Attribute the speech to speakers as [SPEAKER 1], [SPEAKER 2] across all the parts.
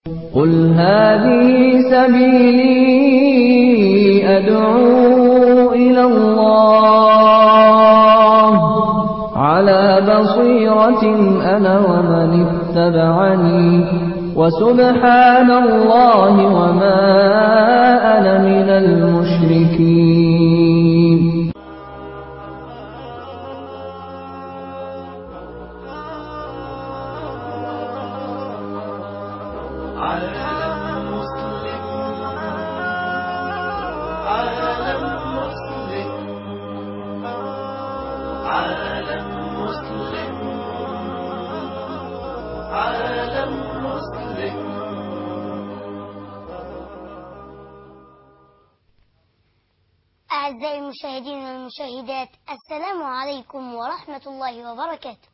[SPEAKER 1] قل هذه سبيلي أدعو إلى الله على بصيرة أنا ومن اتبعني وسبحان الله وما أنا من المشركين
[SPEAKER 2] عالم مسلم عالم مسلم عالم مسلم عالم مسلم
[SPEAKER 3] أعزائي المشاهدين والمشاهدات السلام عليكم ورحمة الله وبركاته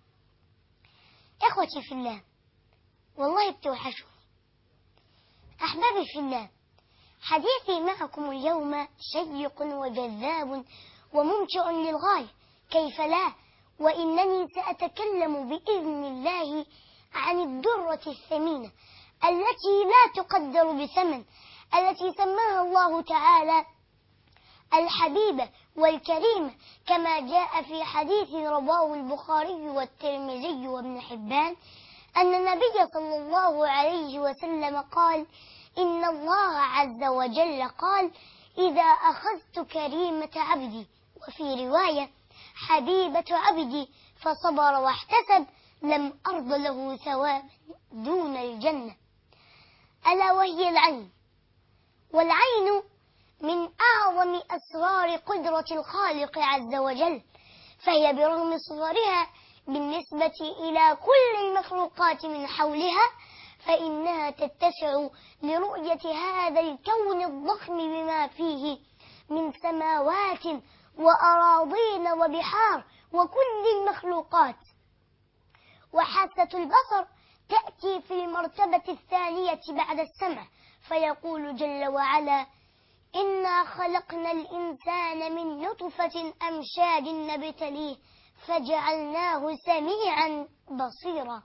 [SPEAKER 3] إخوتي في الله والله بتوحشوني أحبابي في الله حديثي معكم اليوم شيق وجذاب وممتع للغاية كيف لا وإنني سأتكلم بإذن الله عن الدرة الثمينة التي لا تقدر بثمن التي سماها الله تعالى الحبيبة والكريمة كما جاء في حديث رواه البخاري والترمذي وابن حبان أن النبي صلى الله عليه وسلم قال إن الله عز وجل قال إذا أخذت كريمة عبدي وفي رواية حبيبة عبدي فصبر واحتسب لم أرض له ثوابا دون الجنة ألا وهي العين والعين من أعظم أسرار قدرة الخالق عز وجل فهي برغم صغرها بالنسبة إلى كل المخلوقات من حولها فإنها تتسع لرؤية هذا الكون الضخم بما فيه من سماوات وأراضين وبحار وكل المخلوقات وحاسة البصر تأتي في المرتبة الثانية بعد السمع فيقول جل وعلا إنا خلقنا الإنسان من نطفة أمشاج نبتليه فجعلناه سميعا بصيرا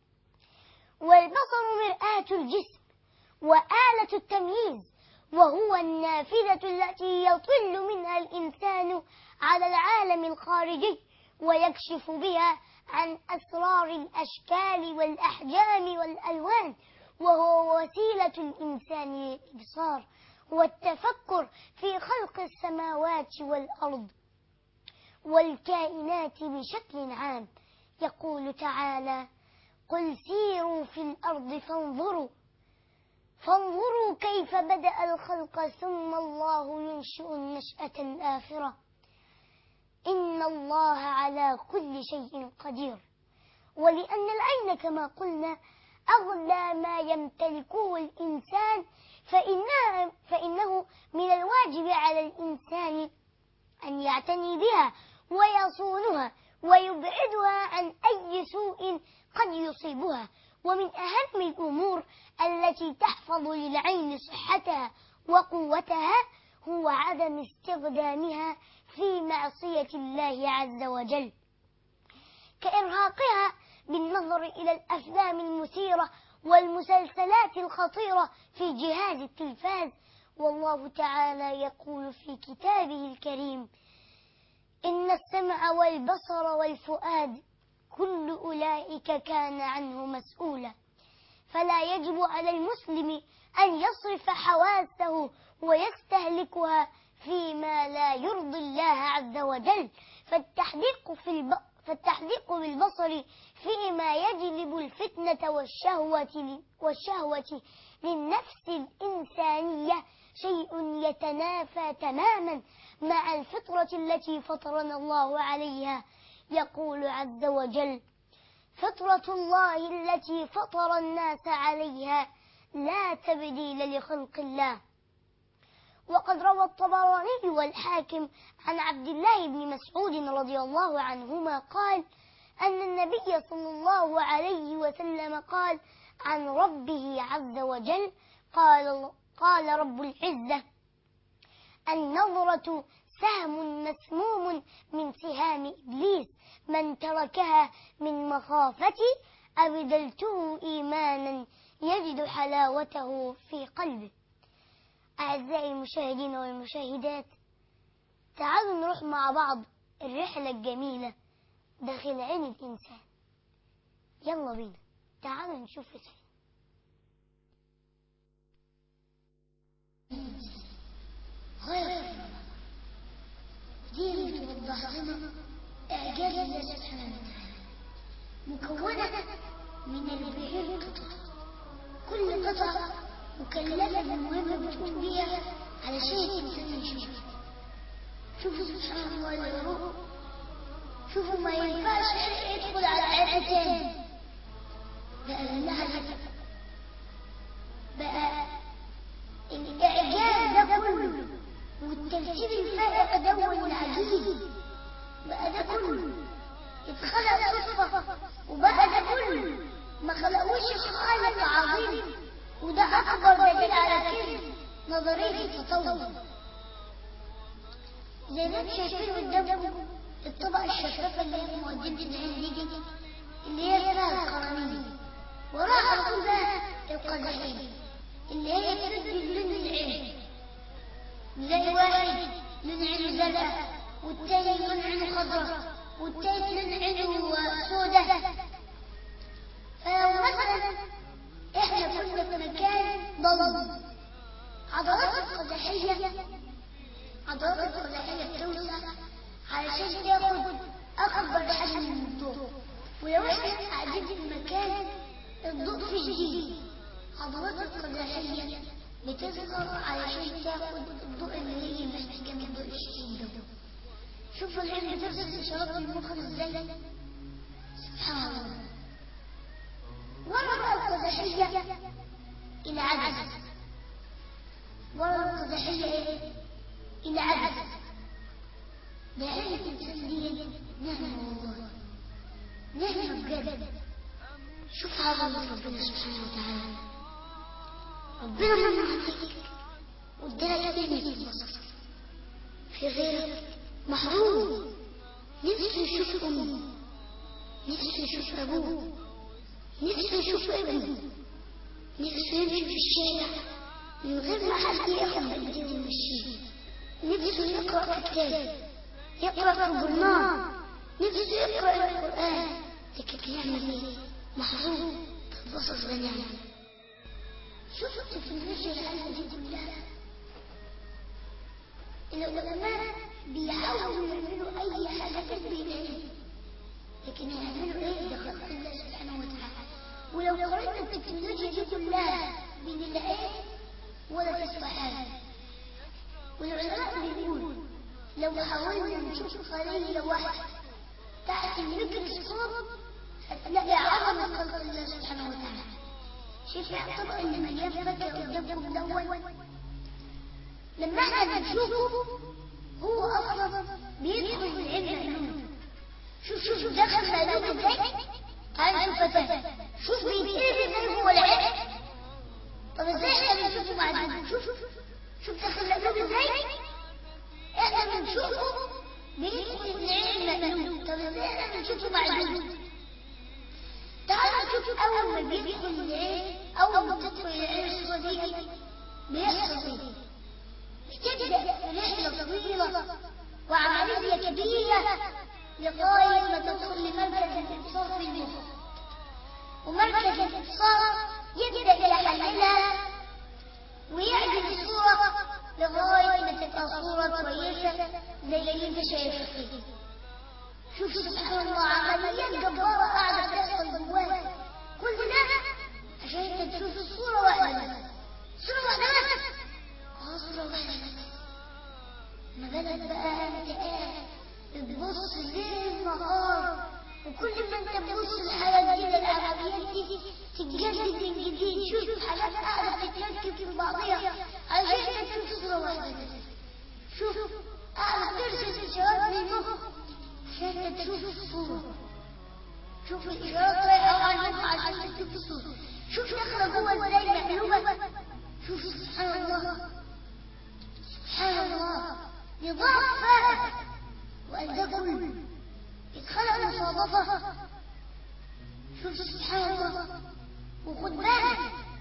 [SPEAKER 3] والبصر مرآة الجسم وآلة التمييز وهو النافذة التي يطل منها الإنسان على العالم الخارجي ويكشف بها عن أسرار الأشكال والأحجام والألوان وهو وسيلة الإنسان للإبصار والتفكر في خلق السماوات والأرض والكائنات بشكل عام يقول تعالى قل سيروا في الأرض فانظروا فانظروا كيف بدأ الخلق ثم الله ينشئ النشأة الآخرة إن الله على كل شيء قدير ولأن العين كما قلنا أغلى ما يمتلكه الإنسان فإنها فإنه من الواجب على الإنسان أن يعتني بها ويصونها ويبعدها عن أي سوء قد يصيبها ومن أهم الأمور التي تحفظ للعين صحتها وقوتها هو عدم استخدامها في معصية الله عز وجل كإرهاقها بالنظر إلى الأفلام المثيرة والمسلسلات الخطيرة في جهاز التلفاز والله تعالى يقول في كتابه الكريم إن السمع والبصر والفؤاد كل أولئك كان عنه مسؤولا فلا يجب على المسلم أن يصرف حواسه ويستهلكها فيما لا يرضي الله عز وجل فالتحديق في الب... فالتحديق بالبصر فيما يجلب الفتنة والشهوة والشهوة للنفس الإنسانية شيء يتنافى تماما مع الفطرة التي فطرنا الله عليها يقول عز وجل فطرة الله التي فطر الناس عليها لا تبديل لخلق الله وقد روى الطبراني والحاكم عن عبد الله بن مسعود رضي الله عنهما قال أن النبي صلى الله عليه وسلم قال عن ربه عز وجل قال, قال رب العزة النظرة سهم مسموم من سهام إبليس من تركها من مخافتي أبدلته إيمانا يجد حلاوته في قلبه أعزائي المشاهدين والمشاهدات تعالوا نروح مع بعض الرحلة الجميلة داخل عين الإنسان يلا بينا تعالوا نشوف الفيلم غير دي اللي توضح لنا إعجاز الله سبحانه وتعالى مكونة من أربعين قطعة كل قطعة مكلفة بمهمة بتقوم بيها علشان الإنسان يشوف شوفوا سبحان الله العروق شوفوا ما ينفعش يدخل على عين تاني بقى لها هدف بقى الإعجاز ده كله والترتيب الفائق ده والعجيب بقى ده كله اتخلق صدفة وبقى ده كله ما خلقوش خالق عظيم وده أكبر دليل على كده نظرية التطور زي ما انتم شايفين قدامكم الطبقة الشفافة اللي هي مقدمة العين دي اللي هي اسمها القرنية وراها على طول بقى القزحية اللي هي تبدل لون العين زي واحد لون عينه زرقاء والتاني لون عينه خضراء والتالت لون عينه سوداء فلو مثلا احنا كنا في مكان ضلمه عضلات القزحية عضلات القزحية بتوسع علشان تاخد أكبر حجم من الضوء ولو احنا قاعدين في مكان الضوء فيه شديد عضلات القزحية بتصغر علشان تاخد الضوء اللي هي محتاجة من الضوء الشديد ده شوفوا العين بترسل إشارات المخ ازاي سبحان الله ورا القزحية العدد ورا القزحية ايه؟ العدد ده عين الإنسان دي نعمة والله نعمة بجد شوف عظمة ربنا سبحانه وتعالى ربنا من عليك وادالك كلمة البصر في غيرك محروم نفسه يشوف أمه نفسه يشوف أبوه نفسه يشوف ابنه نفسه يمشي في الشارع من غير ما حد ياخد بايديه ويمشيه نفسه يقرأ كتاب يقرأ في الجرنان نفسه يقرأ القرآن لكن يعمل ايه؟ محروم تتبصص بنعمة شوفوا التكنولوجيا العالم دي كلها العلماء بيحاولوا يعملوا أي حاجة تشبه العلم لكن يعملوا ايه ده خلق الله سبحانه وتعالى ولو قارنا التكنولوجيا دي كلها بين العين ولا تسوى حاجة والعلماء بيقولوا لو حاولنا نشوف خلية واحدة تحت الميكروسكوب هتلاقي عظمة خلق الله سبحانه وتعالى شوف الطبق اللي مليان فاكهة قدامكم دون لما احنا بنشوفه هو اصلا بيدخل العلم مجنون شوف شوف دخل مجنون ازاي تعال نشوف فتاة شوف بيتقلب ازاي جوه العلم طب ازاي احنا بنشوفه معدوم شوف شوف دخل مجنون ازاي احنا بنشوفه بيدخل العلم مجنون طب ازاي احنا بنشوفه معدوم تعالوا نشوف اول ما بيدخل العين اول ما بتدخل العين الصورة دي بيحصل ايه بتبدأ رحلة طويلة وعملية كبيرة لغاية ما توصل لمركز الاتصال في المخ ومركز الاتصال يبدأ يحللها ويعدل الصورة لغاية ما تبقى صورة كويسة زي اللي انت شايفها فيه شوف سبحان الله عمليات جبارة قاعدة بتحصل جواك كل ده عشان انت تشوف الصورة واحدة بس صورة واحدة بس اه صورة واحدة بس ما بالك بقى انت قاعد بتبص ليل نهار وكل ما انت تبص للحاجات دي للعمليات دي تتجدد من جديد شوف حاجات قاعدة تتركب في بعضيها عشان انت تشوف صورة واحدة بس شوف قاعدة ترسل اشارات للمخ عشان تشوف الصورة شوف الإشارات رايحة على المخ عشان تشوف الصورة شوف داخلة جوه ازاي مقلوبة شوف سبحان الله سبحان الله نظام فائق وقال ده كله اتخلق مصادفة شوف سبحان الله وخد بالك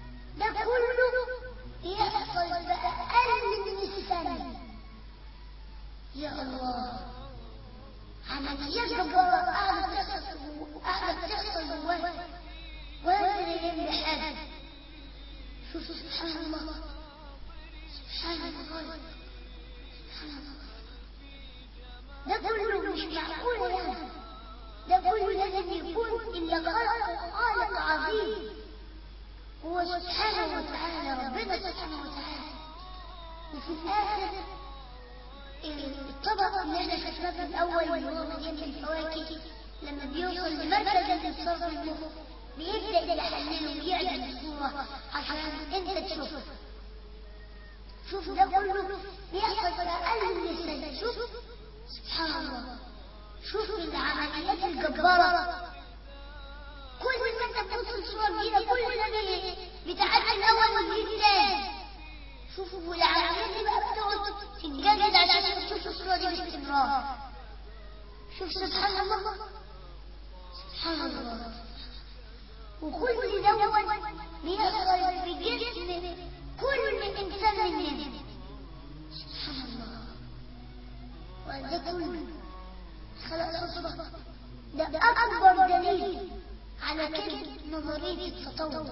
[SPEAKER 3] يا الله عمليات جبارة قاعدة تحصل قاعدة بتحصل جواه ولا تلاقي بحاجة شوف سبحان الله سبحان الله سبحان الله ده كله مش معقول يعني ده كله لازم يكون إلا خلق خالق عظيم هو سبحانه وتعالى ربنا سبحانه وتعالى وفي الآخر الطبق اللي احنا شفناه في الأول اللي هو مليان بالفواكه لما بيوصل لمركز الاتصال بالمخ بيبدأ يحلله ويعلن الصورة عشان انت تشوفه شوف ده كله بيحصل في أقل من السنة شوف سبحان الله شوف العمليات الجبارة كل ما انت بتوصل صور جديدة كل ده بتعدي الأول والجديد الثاني شوفوا والعمليات دي بقى بتقعد تتجدد عشان تشوف الصورة دي باستمرار شوف سبحان الله سبحان الله وكل دوت بيحصل في جسم كل إنسان مننا سبحان الله وده كله خلق صدفة ده أكبر دليل على كلمة نظرية التطور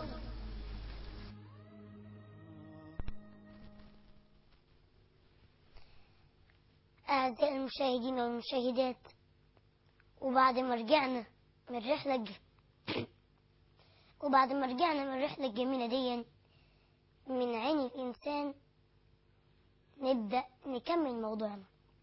[SPEAKER 3] أعزائي المشاهدين والمشاهدات وبعد ما رجعنا من الرحلة الج... وبعد ما رجعنا من الرحلة الجميلة دي من عين الإنسان نبدأ نكمل موضوعنا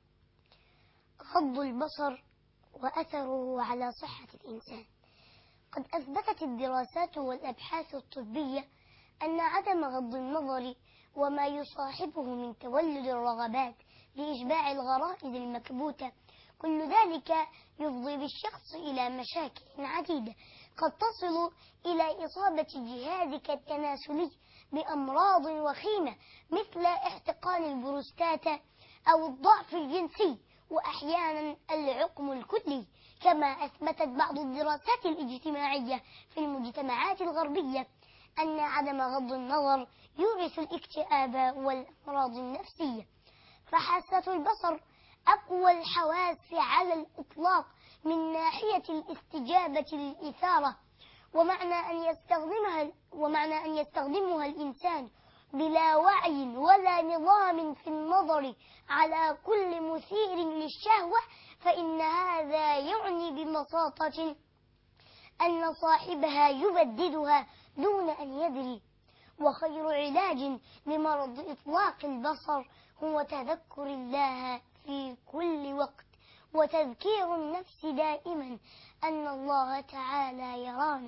[SPEAKER 3] غض البصر وأثره على صحة الإنسان قد أثبتت الدراسات والأبحاث الطبية أن عدم غض النظر وما يصاحبه من تولد الرغبات لإشباع الغرائز المكبوتة كل ذلك يفضي بالشخص إلى مشاكل عديدة قد تصل إلى إصابة جهازك التناسلي بأمراض وخيمة مثل احتقان البروستاتا أو الضعف الجنسي وأحيانا العقم الكلي كما أثبتت بعض الدراسات الاجتماعية في المجتمعات الغربية أن عدم غض النظر يورث الاكتئاب والأمراض النفسية فحاسة البصر أقوى الحواس على الإطلاق من ناحية الاستجابة للإثارة ومعنى أن يستخدمها ومعنى أن يستخدمها الإنسان بلا وعي ولا نظام في النظر على كل مثير للشهوة فإن هذا يعني ببساطة أن صاحبها يبددها دون أن يدري وخير علاج لمرض إطلاق البصر هو تذكر الله في كل وقت وتذكير النفس دائما أن الله تعالى يرانا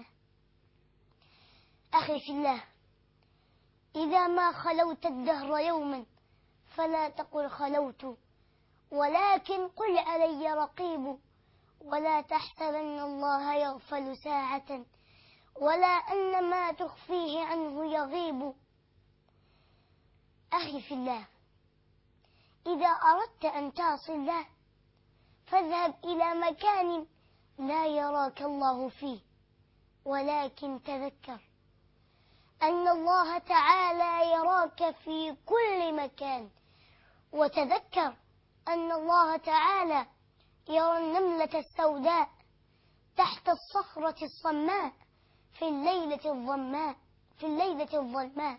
[SPEAKER 3] أخي في الله إذا ما خلوت الدهر يوما فلا تقل خلوت ولكن قل علي رقيب ولا تحسبن الله يغفل ساعة ولا أن ما تخفيه عنه يغيب أخي في الله إذا أردت أن تعصي الله فاذهب إلى مكان لا يراك الله فيه ولكن تذكر أن الله تعالى يراك في كل مكان وتذكر أن الله تعالى يرى النملة السوداء تحت الصخرة الصماء في الليلة الظلماء في الليلة الظلماء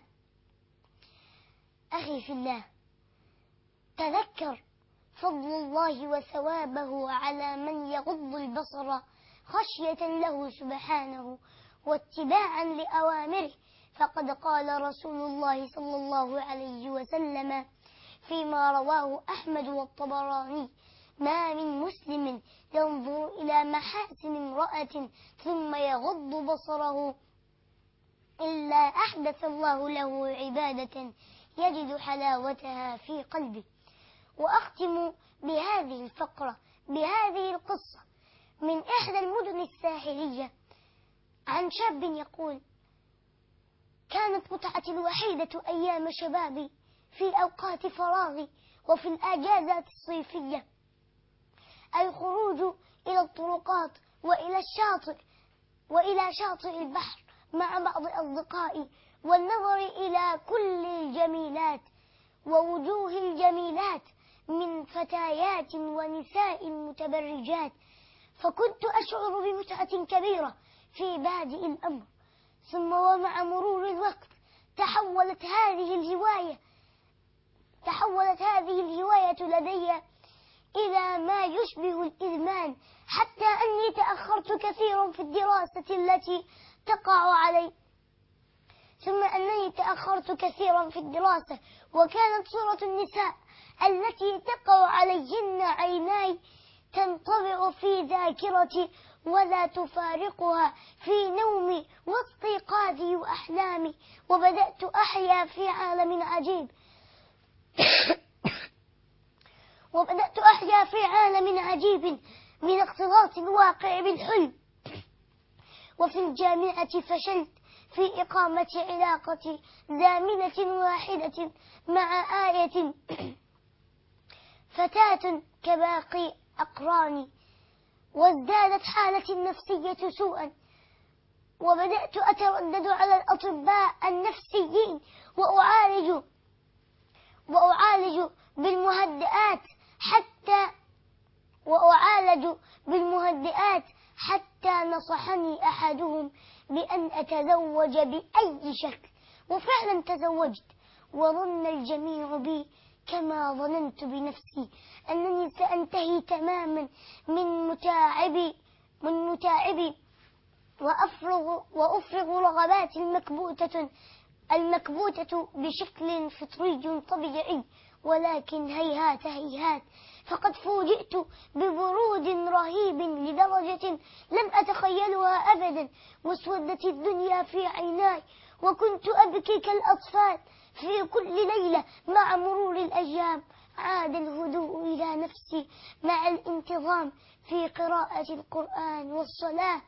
[SPEAKER 3] أخي في الله تذكر فضل الله وثوابه على من يغض البصر خشية له سبحانه واتباعا لأوامره فقد قال رسول الله صلى الله عليه وسلم فيما رواه أحمد والطبراني ما من مسلم ينظر إلى محاسن امرأة ثم يغض بصره إلا أحدث الله له عبادة يجد حلاوتها في قلبه وأختم بهذه الفقرة بهذه القصة من إحدى المدن الساحلية عن شاب يقول كانت متعتي الوحيدة أيام شبابي في أوقات فراغي وفي الأجازات الصيفية الخروج إلى الطرقات وإلى الشاطئ وإلى شاطئ البحر مع بعض أصدقائي والنظر إلى كل الجميلات ووجوه الجميلات من فتيات ونساء متبرجات فكنت أشعر بمتعة كبيرة في بادئ الأمر ثم ومع مرور الوقت تحولت هذه الهواية تحولت هذه الهواية لدي إلى ما يشبه الإدمان حتى أني تأخرت كثيرا في الدراسة التي تقع علي ثم أنني تأخرت كثيرا في الدراسة وكانت صورة النساء التي تقع عليهن عيناي تنطبع في ذاكرتي ولا تفارقها في نومي واستيقاظي وأحلامي وبدأت أحيا في عالم عجيب وبدأت أحيا في عالم عجيب من اختلاط الواقع بالحلم وفي الجامعة فشلت في إقامة علاقة زامنة واحدة مع آية فتاة كباقي أقراني وازدادت حالتي النفسية سوءا وبدأت أتردد على الأطباء النفسيين وأعالج وأعالج بالمهدئات حتى وأعالج بالمهدئات حتى نصحني أحدهم بأن أتزوج بأي شكل وفعلا تزوجت وظن الجميع بي كما ظننت بنفسي أنني سأنتهي تماما من متاعبي من متاعبي وأفرغ وأفرغ رغباتي المكبوتة المكبوتة بشكل فطري طبيعي ولكن هيهات هيهات فقد فوجئت ببرود رهيب لدرجة لم أتخيلها أبدا واسودت الدنيا في عيناي وكنت أبكي كالأطفال في كل ليلة مع مرور الأيام عاد الهدوء إلى نفسي مع الانتظام في قراءة القرآن والصلاة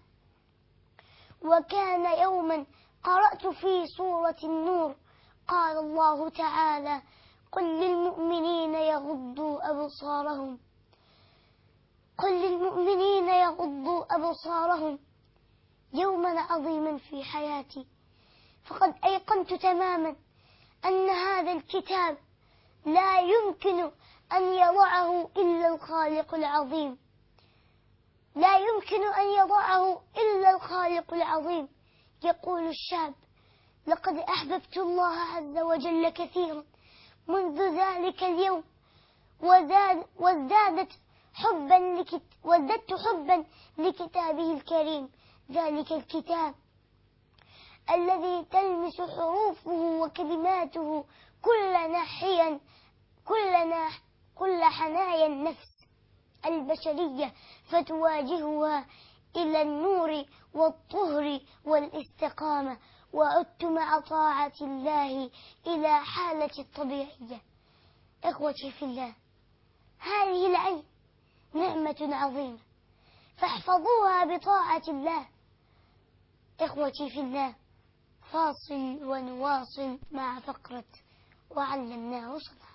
[SPEAKER 3] وكان يوما قرأت في سورة النور قال الله تعالى قل للمؤمنين يغضوا أبصارهم قل للمؤمنين يغضوا أبصارهم يوما عظيما في حياتي فقد أيقنت تماما أن هذا الكتاب لا يمكن أن يضعه إلا الخالق العظيم لا يمكن أن يضعه إلا الخالق العظيم يقول الشاب لقد أحببت الله عز وجل كثيرا منذ ذلك اليوم وزاد وازدادت حبا لكت وازددت حبا لكتابه الكريم ذلك الكتاب الذي تلمس حروفه وكلماته كل ناحيا كل ناح كل حنايا النفس البشرية فتواجهها إلى النور والطهر والاستقامة وعدت مع طاعة الله إلى حالة الطبيعية إخوتي في الله هذه العين نعمة عظيمة فاحفظوها بطاعة الله إخوتي في الله فاصل ونواصل مع فقرة وعلمناه صلاة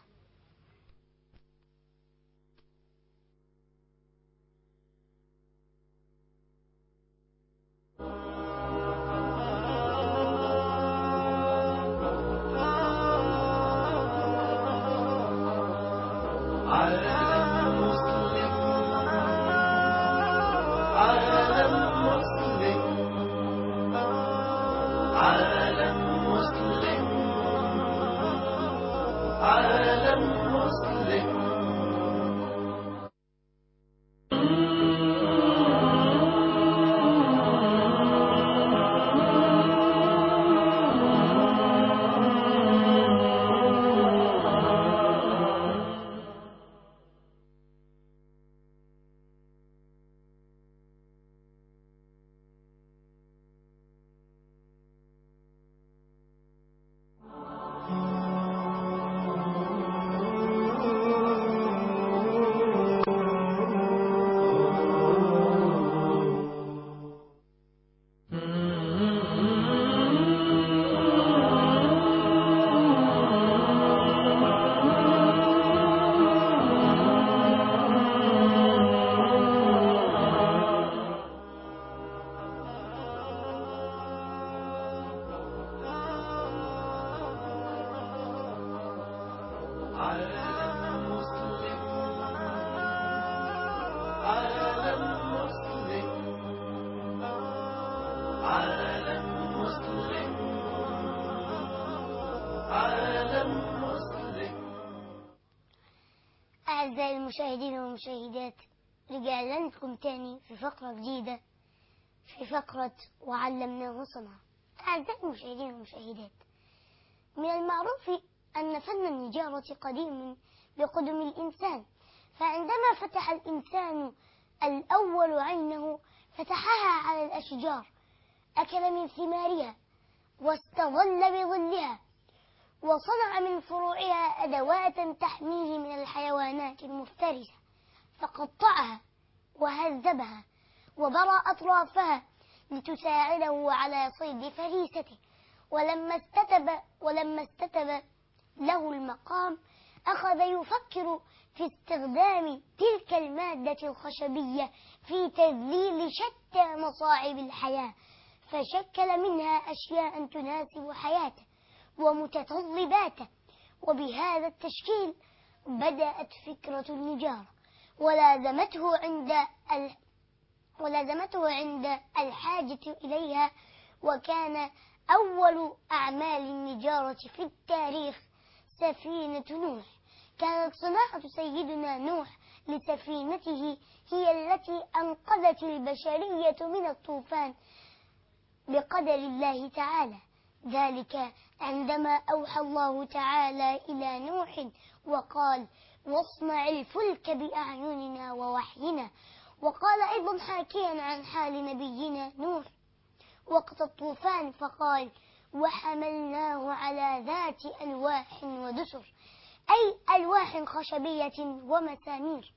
[SPEAKER 2] عالم مسلم عالم مسلم عالم مسلم عالم مسلم عالم مسلم
[SPEAKER 3] أعزائي المشاهدين والمشاهدات رجعنا لكم تاني في فقرة جديدة في فقرة وعلمناه صنعا أعزائي المشاهدين والمشاهدات من المعروف أن فن النجارة قديم بقدم الإنسان فعندما فتح الإنسان الأول عينه فتحها على الأشجار أكل من ثمارها واستظل بظلها وصنع من فروعها أدوات تحميه من الحيوانات المفترسة فقطعها وهذبها وبرى أطرافها لتساعده على صيد فريسته ولما استتب ولما استتب له المقام أخذ يفكر في استخدام تلك المادة الخشبية في تذليل شتى مصاعب الحياة فشكل منها أشياء تناسب حياته ومتطلباته وبهذا التشكيل بدأت فكرة النجارة ولازمته عند ال... ولازمته عند الحاجة إليها وكان أول أعمال النجارة في التاريخ سفينة نوح كانت صناعة سيدنا نوح لسفينته هي التي أنقذت البشرية من الطوفان بقدر الله تعالى ذلك عندما أوحى الله تعالى إلى نوح وقال واصنع الفلك بأعيننا ووحينا وقال أيضا حاكيا عن حال نبينا نوح وقت الطوفان فقال وحملناه على ذات ألواح ودسر أي ألواح خشبية ومسامير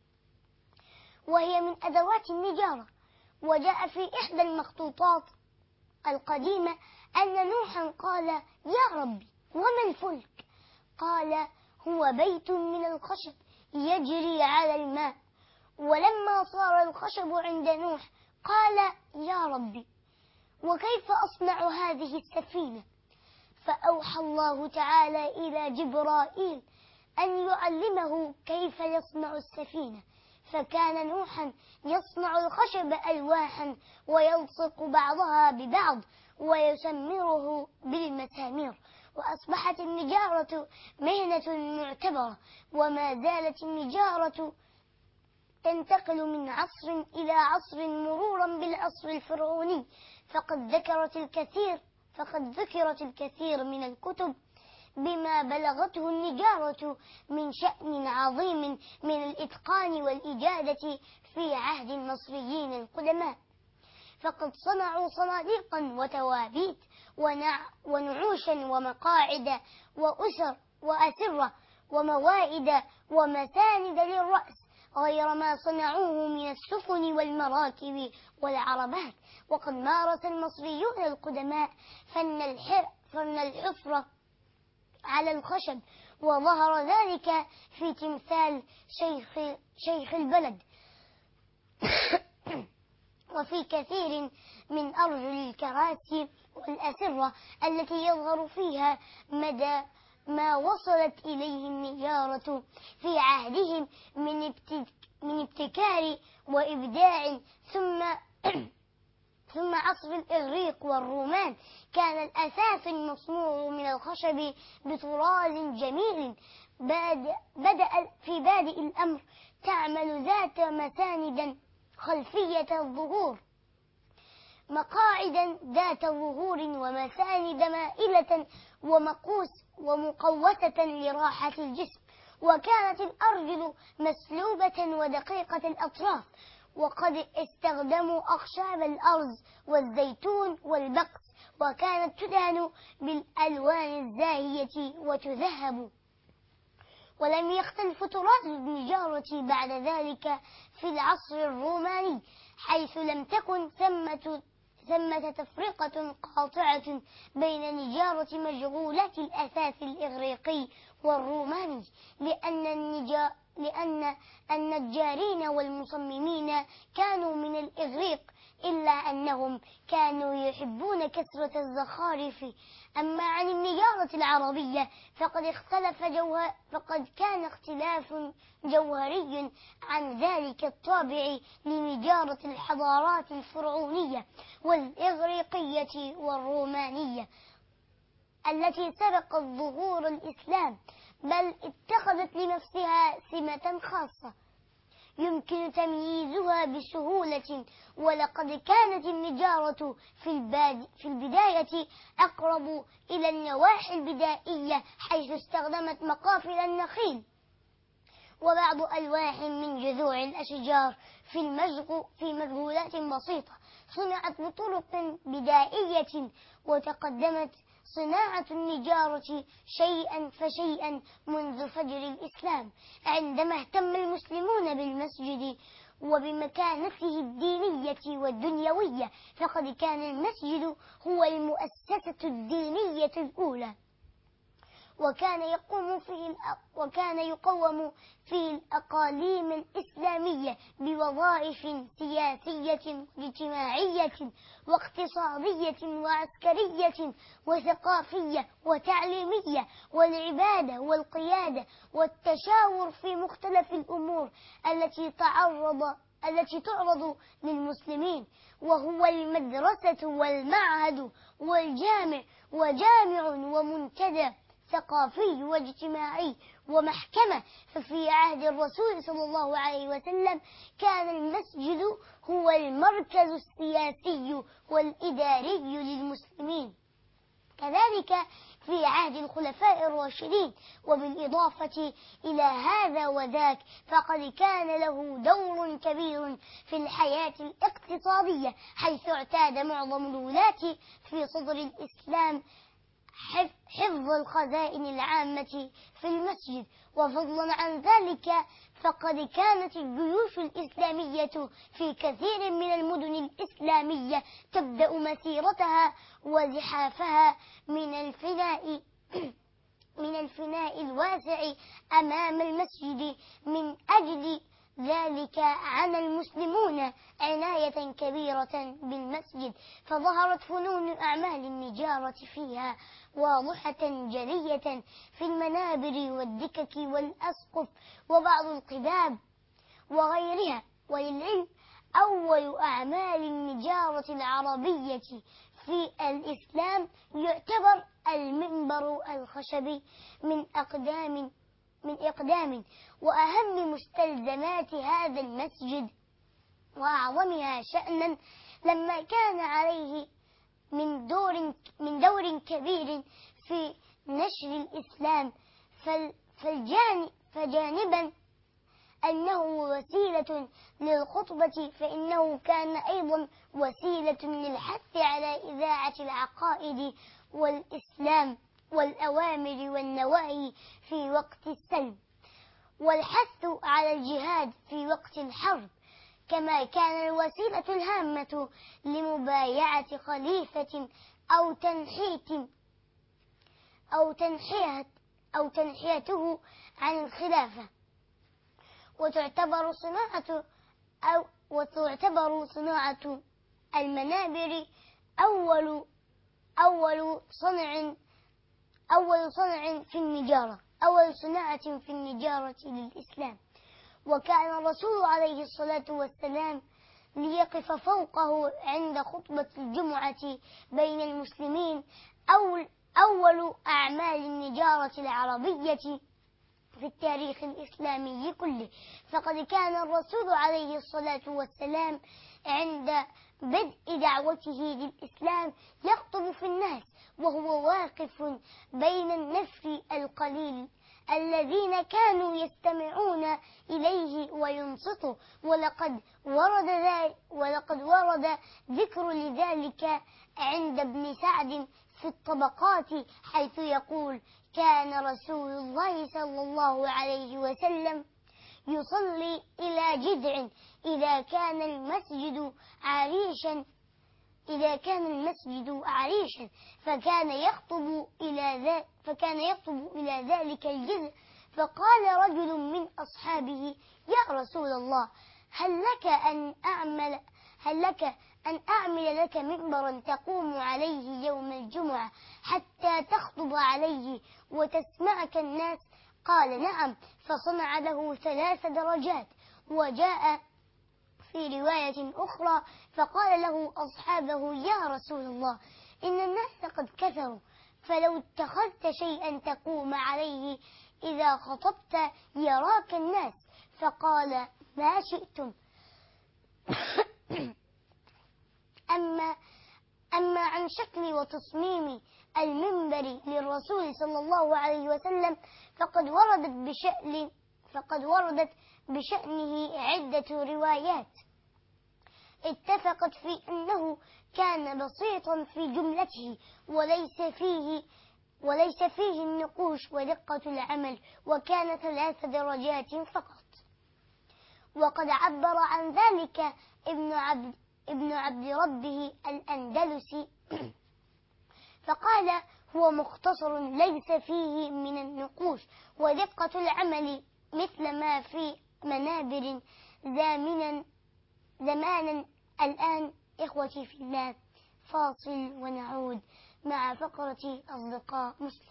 [SPEAKER 3] وهي من أدوات النجارة وجاء في إحدى المخطوطات القديمة أن نوحا قال يا ربي وما الفلك قال هو بيت من الخشب يجري على الماء ولما صار الخشب عند نوح قال يا ربي وكيف أصنع هذه السفينة فأوحى الله تعالى إلى جبرائيل أن يعلمه كيف يصنع السفينة فكان نوحا يصنع الخشب ألواحا ويلصق بعضها ببعض ويسمره بالمسامير وأصبحت النجارة مهنة معتبرة وما زالت النجارة تنتقل من عصر إلى عصر مرورا بالعصر الفرعوني فقد ذكرت الكثير فقد ذكرت الكثير من الكتب بما بلغته النجارة من شأن عظيم من الإتقان والإجادة في عهد المصريين القدماء فقد صنعوا صناديقا وتوابيت ونع ونعوشا ومقاعد وأسر وأسرة وموائد ومساند للرأس غير ما صنعوه من السفن والمراكب والعربات وقد مارس المصريون القدماء فن الحر فن الحفرة على الخشب وظهر ذلك في تمثال شيخ شيخ البلد وفي كثير من أرجل الكراسي والأسرة التي يظهر فيها مدى ما وصلت إليه النجارة في عهدهم من من ابتكار وإبداع ثم ثم عصر الإغريق والرومان كان الأساس المصنوع من الخشب بطراز جميل بدأ في بادئ الأمر تعمل ذات مساند خلفية الظهور مقاعدا ذات ظهور ومساند مائلة ومقوس ومقوسة لراحة الجسم وكانت الأرجل مسلوبة ودقيقة الأطراف وقد استخدموا أخشاب الأرز والزيتون والبقس وكانت تدهن بالألوان الزاهية وتذهب ولم يختلف طراز النجارة بعد ذلك في العصر الروماني حيث لم تكن ثمة ثمة تفرقة قاطعة بين نجارة مشغولات الأثاث الإغريقي والروماني لأن النجا لأن النجارين والمصممين كانوا من الإغريق إلا أنهم كانوا يحبون كثرة الزخارف أما عن النجارة العربية فقد اختلف جوهر فقد كان اختلاف جوهري عن ذلك الطابع لنجارة الحضارات الفرعونية والإغريقية والرومانية التي سبقت ظهور الإسلام بل اتخذت لنفسها سمة خاصة يمكن تمييزها بسهولة ولقد كانت النجارة في, الباد في البداية أقرب إلى النواحي البدائية حيث استخدمت مقافل النخيل وبعض ألواح من جذوع الأشجار في المجغ في مجهولات بسيطة صنعت بطرق بدائية وتقدمت صناعة النجارة شيئا فشيئا منذ فجر الإسلام عندما اهتم المسلمون بالمسجد وبمكانته الدينية والدنيوية فقد كان المسجد هو المؤسسة الدينية الأولى وكان يقوم فيه وكان يقوم فيه الأقاليم الإسلامية بوظائف سياسية واجتماعية واقتصادية وعسكرية وثقافية وتعليمية والعبادة والقيادة والتشاور في مختلف الأمور التي تعرض التي تعرض للمسلمين وهو المدرسة والمعهد والجامع وجامع ومنتدى ثقافي واجتماعي ومحكمة ففي عهد الرسول صلى الله عليه وسلم كان المسجد هو المركز السياسي والإداري للمسلمين كذلك في عهد الخلفاء الراشدين وبالإضافة إلى هذا وذاك فقد كان له دور كبير في الحياة الاقتصادية حيث اعتاد معظم الولاة في صدر الإسلام حفظ الخزائن العامة في المسجد وفضلا عن ذلك فقد كانت الجيوش الإسلامية في كثير من المدن الإسلامية تبدأ مسيرتها وزحافها من الفناء من الفناء الواسع أمام المسجد من أجل ذلك عن المسلمون عناية كبيرة بالمسجد فظهرت فنون أعمال النجارة فيها واضحة جلية في المنابر والدكك والأسقف وبعض القباب وغيرها وللعلم أول أعمال النجارة العربية في الإسلام يعتبر المنبر الخشبي من أقدام من إقدام وأهم مستلزمات هذا المسجد وأعظمها شأنا لما كان عليه من دور من دور كبير في نشر الإسلام فالجانب فجانبا أنه وسيلة للخطبة فإنه كان أيضا وسيلة للحث على إذاعة العقائد والإسلام والأوامر والنواهي في وقت السلم والحث على الجهاد في وقت الحرب كما كان الوسيلة الهامة لمبايعة خليفة أو تنحيت أو تنحية أو تنحيته عن الخلافة وتعتبر صناعة أو وتعتبر صناعة المنابر أول أول صنع أول صنع في النجارة أول صناعة في النجارة للإسلام وكان الرسول عليه الصلاة والسلام ليقف فوقه عند خطبة الجمعة بين المسلمين أول, أول أعمال النجارة العربية في التاريخ الإسلامي كله فقد كان الرسول عليه الصلاة والسلام عند بدء دعوته للإسلام يخطب في الناس وهو واقف بين النفر القليل الذين كانوا يستمعون إليه وينصتوا ولقد ورد ذلك ولقد ورد ذكر لذلك عند ابن سعد في الطبقات حيث يقول كان رسول الله صلى الله عليه وسلم يصلي إلى جذع إذا كان المسجد عريشا إذا كان المسجد عريشا فكان يخطب إلى ذلك فكان يخطب إلى ذلك الجذع فقال رجل من أصحابه يا رسول الله هل لك أن أعمل هل لك أن أعمل لك منبرا تقوم عليه يوم الجمعة حتى تخطب عليه وتسمعك الناس قال نعم فصنع له ثلاث درجات وجاء في رواية أخرى فقال له أصحابه يا رسول الله إن الناس قد كثروا فلو اتخذت شيئا تقوم عليه إذا خطبت يراك الناس فقال ما شئتم أما أما عن شكل وتصميم المنبر للرسول صلى الله عليه وسلم فقد وردت بشأن فقد وردت بشأنه عدة روايات اتفقت في أنه كان بسيطا في جملته وليس فيه وليس فيه النقوش ودقة العمل وكان ثلاث درجات فقط وقد عبر عن ذلك ابن عبد ابن عبد ربه الأندلسي فقال هو مختصر ليس فيه من النقوش ودقة العمل مثل ما في منابر زامنا زمانا الآن إخوتي في الله فاصل ونعود مع فقرة أصدقاء مسلم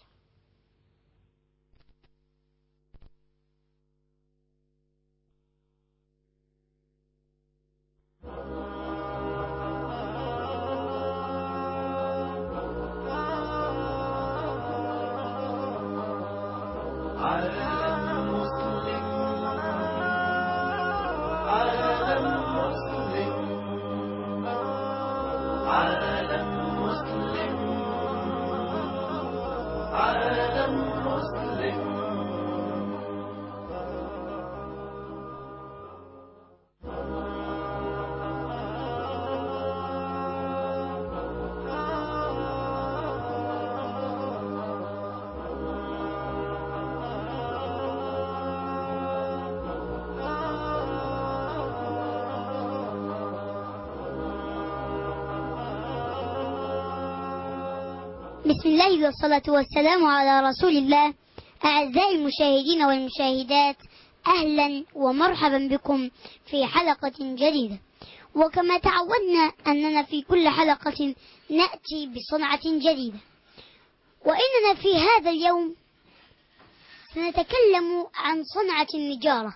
[SPEAKER 2] عالم مسلم عالم مسلم عالم مسلم عالم مسلم
[SPEAKER 3] بسم الله والصلاة والسلام على رسول الله أعزائي المشاهدين والمشاهدات أهلا ومرحبا بكم في حلقة جديدة وكما تعودنا أننا في كل حلقة نأتي بصنعة جديدة وإننا في هذا اليوم سنتكلم عن صنعة النجارة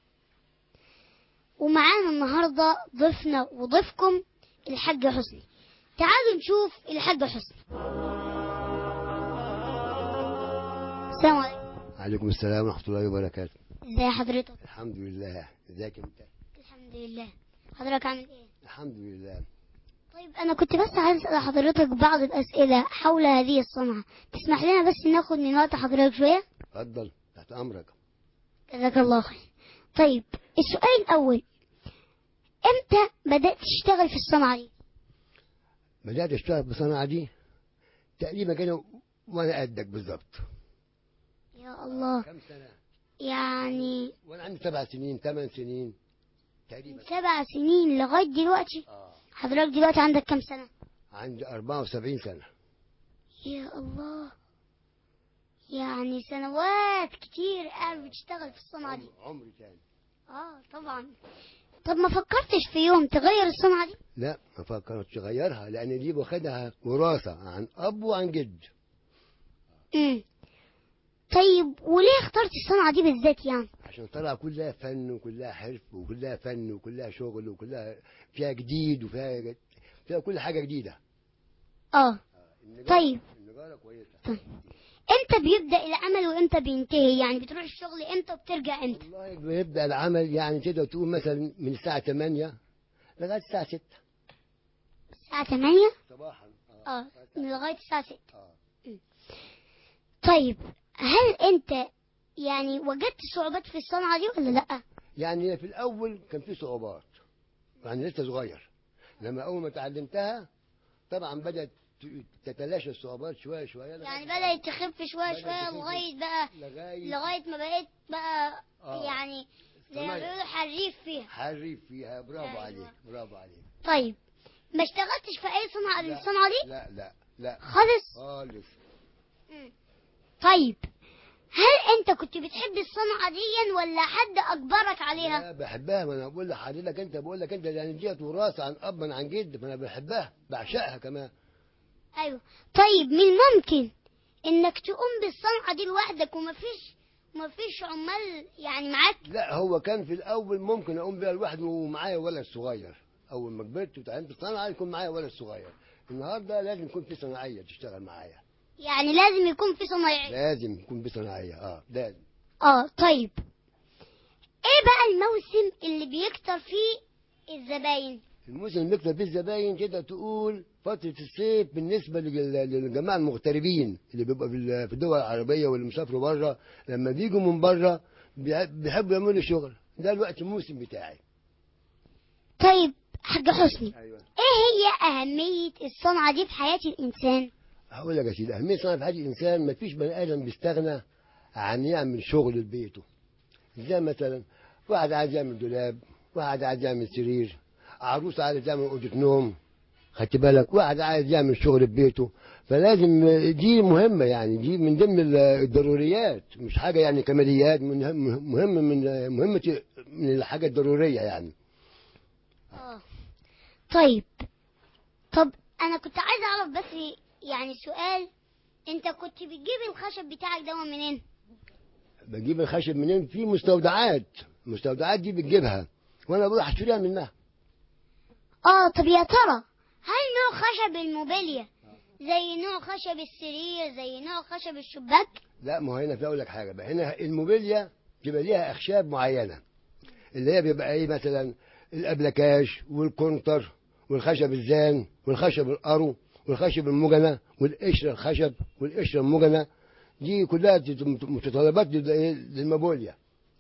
[SPEAKER 3] ومعانا النهاردة ضيفنا وضيفكم الحاج حسني تعالوا نشوف الحاج حسني السلام عليكم
[SPEAKER 4] عليكم السلام ورحمة الله وبركاته
[SPEAKER 3] ازي حضرتك
[SPEAKER 4] الحمد لله ازيك انت
[SPEAKER 3] الحمد لله حضرتك عامل ايه
[SPEAKER 4] الحمد لله
[SPEAKER 3] طيب انا كنت بس عايز اسال حضرتك بعض الاسئله حول هذه الصنعه تسمح لنا بس ناخد من وقت حضرتك شويه
[SPEAKER 4] اتفضل تحت امرك
[SPEAKER 3] جزاك الله خير طيب السؤال الاول امتى بدات تشتغل في الصنعه دي
[SPEAKER 4] بدأت اشتغل بالصناعة دي تقريبا كده وانا قدك بالظبط
[SPEAKER 3] يا الله
[SPEAKER 4] كم سنة
[SPEAKER 3] يعني
[SPEAKER 4] وانا عندي سبع سنين ثمان سنين
[SPEAKER 3] من
[SPEAKER 4] تقريبا
[SPEAKER 3] سبع سنين لغايه دلوقتي
[SPEAKER 4] اه
[SPEAKER 3] حضرتك دلوقتي عندك كام سنه
[SPEAKER 4] عندي 74 سنة
[SPEAKER 3] يا الله يعني سنوات كتير قاعد بتشتغل في الصنعه دي
[SPEAKER 4] عم- عمري تاني
[SPEAKER 3] اه طبعا طب ما فكرتش في يوم تغير الصنعة دي
[SPEAKER 4] لا ما فكرتش اغيرها لان دي واخدها وراثة عن اب وعن جد
[SPEAKER 3] امم طيب وليه اخترت الصنعة دي بالذات يعني
[SPEAKER 4] عشان طلع كلها فن وكلها حرف وكلها فن وكلها شغل وكلها فيها جديد وفيها فيها كل حاجة جديدة
[SPEAKER 3] اه
[SPEAKER 4] النجارة-
[SPEAKER 3] طيب.
[SPEAKER 4] النجارة كويسة
[SPEAKER 3] طيب. امتى بيبدأ العمل وامتى بينتهي يعني بتروح الشغل امتى وبترجع امتى
[SPEAKER 4] والله بيبدأ العمل يعني تقدر تقول مثلا من الساعة 8 لغاية الساعة 6
[SPEAKER 3] الساعة 8
[SPEAKER 4] صباحا
[SPEAKER 3] اه لغاية الساعة 6
[SPEAKER 4] آه.
[SPEAKER 3] طيب هل انت يعني وجدت صعوبات في الصنعة دي ولا لا
[SPEAKER 4] يعني في الأول كان في صعوبات يعني لسه صغير لما أول ما تعلمتها طبعا بدأت ت- تتلاشى الصعوبات شوية شوية
[SPEAKER 3] يعني
[SPEAKER 4] لغاية-
[SPEAKER 3] بدأت تخف شوية
[SPEAKER 4] بدأت
[SPEAKER 3] شوية
[SPEAKER 4] تخف.
[SPEAKER 3] لغاية بقى
[SPEAKER 4] لغاية
[SPEAKER 3] لغاية ما بقيت بقى
[SPEAKER 4] آه.
[SPEAKER 3] يعني زي ما
[SPEAKER 4] صنايع.
[SPEAKER 3] بيقولوا حريف فيها
[SPEAKER 4] حريف فيها برافو
[SPEAKER 3] أيوة.
[SPEAKER 4] عليك برافو عليك
[SPEAKER 3] طيب ما اشتغلتش في اي صنعة
[SPEAKER 4] لا.
[SPEAKER 3] الصنعة دي
[SPEAKER 4] لا لا لا
[SPEAKER 3] خالص
[SPEAKER 4] خالص
[SPEAKER 3] مم. طيب هل انت كنت بتحب الصنعة دي ولا حد اجبرك عليها
[SPEAKER 4] لا بحبها ما انا بقول لحضرتك انت بقول لك انت لان ديت وراثه عن اب من عن جد فانا بحبها بعشقها كمان
[SPEAKER 3] ايوه طيب من الممكن انك تقوم بالصنعة دي لوحدك ومفيش مفيش عمال يعني معاك
[SPEAKER 4] لا هو كان في الاول ممكن اقوم بيها لوحدي ومعايا ولد صغير اول ما كبرت وتعلمت الصنعه يكون معايا ولد صغير النهارده لازم يكون في صناعيه تشتغل معايا
[SPEAKER 3] يعني لازم يكون في صنايعية
[SPEAKER 4] لازم يكون بصناعيه اه لازم
[SPEAKER 3] اه طيب ايه بقى الموسم اللي بيكتر فيه الزباين
[SPEAKER 4] الموسم اللي بيكتب فيه الزباين تقدر تقول فترة الصيف بالنسبة لل- للجماعة المغتربين اللي بيبقى في ال- في الدول العربية واللي مسافروا بره لما بيجوا من بره بيح- بيحبوا يعملوا شغل ده الوقت الموسم بتاعي
[SPEAKER 3] طيب حاج حسني
[SPEAKER 4] ايوه
[SPEAKER 3] ايه هي اهمية الصنعة دي في حياة الانسان
[SPEAKER 4] هقول لك يا سيدي أهمية صناعة في حياة الإنسان مفيش بني آدم بيستغنى عن يعمل شغل لبيته زي مثلا واحد عايز يعمل دولاب واحد عايز يعمل سرير عروس عايز يعمل أوضة نوم خدت بالك واحد عايز يعمل شغل ببيته فلازم دي مهمة يعني دي من ضمن الضروريات مش حاجة يعني كماليات من مهم من مهمة من الحاجة الضرورية يعني
[SPEAKER 3] اه طيب طب انا كنت عايز اعرف بس يعني سؤال انت كنت بتجيب الخشب بتاعك ده منين
[SPEAKER 4] بجيب الخشب منين في مستودعات المستودعات دي بتجيبها وانا بروح اشتريها منها
[SPEAKER 3] اه طب يا ترى هل نوع خشب الموبيليا زي نوع خشب السرير زي نوع خشب الشباك
[SPEAKER 4] لا ما هو هنا في اقول لك حاجه بقى هنا الموبيليا بيبقى ليها اخشاب معينه اللي هي بيبقى ايه مثلا الابلكاش والكونتر والخشب الزان والخشب القرو والخشب المجنى والقشره الخشب والقشره المجنى دي كلها متطلبات لل- إيه؟ للموبيليا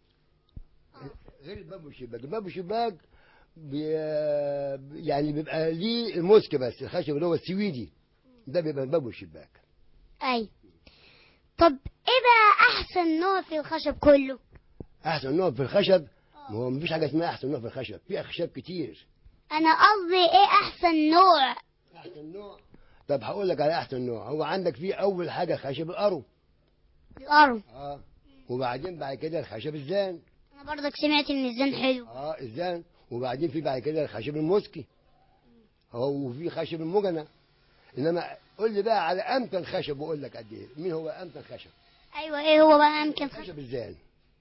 [SPEAKER 4] غير الباب والشباك الباب والشباك بي يعني بيبقى ليه المسك بس الخشب اللي هو السويدي ده بيبقى الباب والشباك
[SPEAKER 3] اي طب ايه بقى احسن نوع في الخشب كله
[SPEAKER 4] احسن نوع في الخشب ما هو مفيش حاجه اسمها احسن نوع في الخشب في اخشاب كتير
[SPEAKER 3] انا قصدي ايه احسن نوع
[SPEAKER 4] احسن نوع طب هقول لك على احسن نوع هو عندك فيه اول حاجه خشب القرو
[SPEAKER 3] القرن
[SPEAKER 4] اه وبعدين بعد كده الخشب الزان
[SPEAKER 3] انا برضك سمعت ان الزن حلو
[SPEAKER 4] اه الزان وبعدين في بعد كده الخشب المسكي هو وفي خشب المجنى انما قول لي بقى على امتن خشب واقول لك قد ايه مين هو امتن خشب
[SPEAKER 3] ايوه ايه هو بقى يمكن خشب
[SPEAKER 4] خشب الزان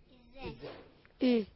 [SPEAKER 3] مم.